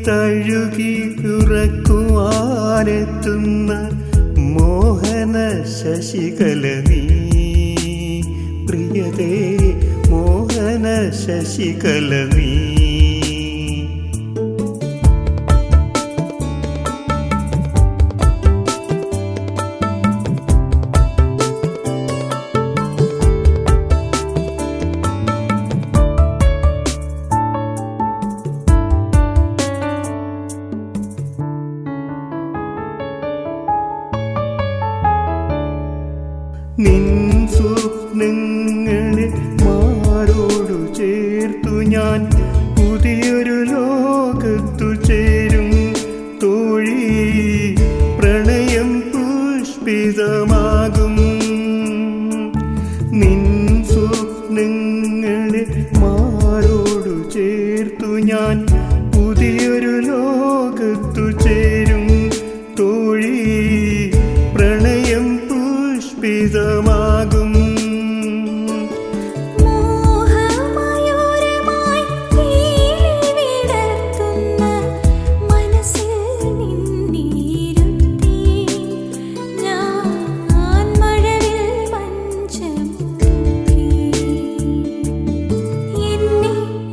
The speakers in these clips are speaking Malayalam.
തഴുകി ഉറക്കുവാനെത്തുന്ന മോഹന ശശികല നീ പ്രിയതേ മോഹന ശശികല നീ നിൻ സ്വപ്നങ്ങളെ മാറോടു ചേർത്തു ഞാൻ പുതിയൊരു ലോകത്തു ചേരും തോഴി പ്രണയം പുഷ്പിതമാകും നിൻ സ്വപ്നങ്ങളെ മാറോടു ചേർത്തു ഞാൻ പുതിയൊരു ലോകത്തു ചേരും തോഴി പ്രണയം പുഷ്പിതമാകും മോഹമയൂരമായി പീലി വിടർത്തുന്ന മനസ്സിൽ നിന്നിരുത്തി ഞാൻ മഴവിൽ മഞ്ചമുക്കി എന്നെ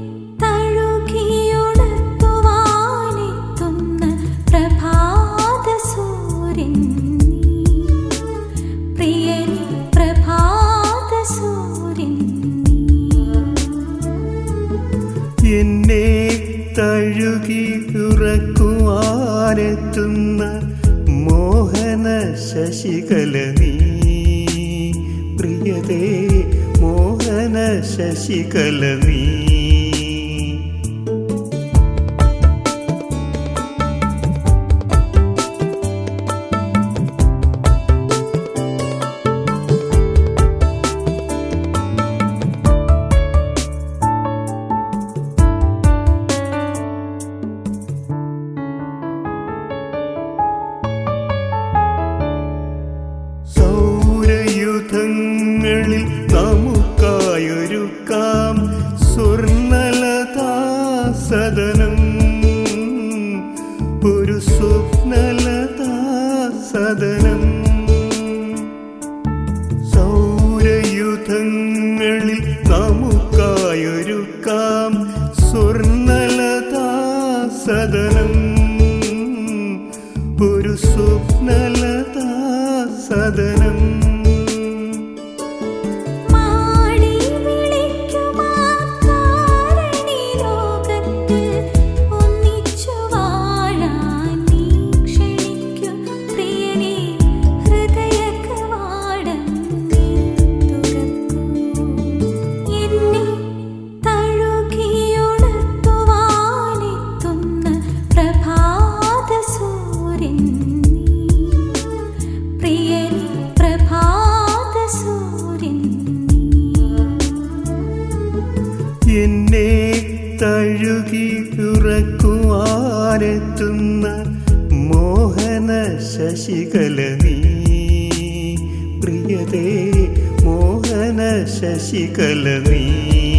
തഴുകിയുണർത്തുവാനെത്തുന്ന പ്രഭാത സൂര്യൻ നീ പ്രിയനെ പ്രഭാത സൂര്യൻ നീ എന്നെ തഴുകി ഉറക്കുവാനെത്തുന്ന മോഹന ശശികല നീ പ്രിയതേ മോഹന ശശികല നീ സൗരയുധങ്ങളിൽ നമുക്കായൊരുക്കാം സ്വർണലതാ സദനം ഒരു സ്വപ്നലതാ സദനം സൗരയുധങ്ങളിൽ നമുക്കായൊരുക്കാം സ്വർണലതാ സദനം ഒരു സ്വപ്നലതാ സദനം മാടി വിളിക്കുമാ കാരണി ലോകത്തിൽ ഒന്നിച്ചു വാഴാൻ നീ ക്ഷണിക്കു പ്രിയനേ ഹൃദയകവാടം നീ തുറക്കൂ എന്നെ തഴുകിയുണർത്തുവാനെത്തുന്ന പ്രഭാത സൂര്യൻ നീ പ്രിയനേ പ്രഭാത സൂര്യൻ നീ എന്നെ തഴുകി ഉറക്കുവാനെത്തുന്ന മോഹന ശശികല നീ പ്രിയതേ മോഹന ശശികല നീ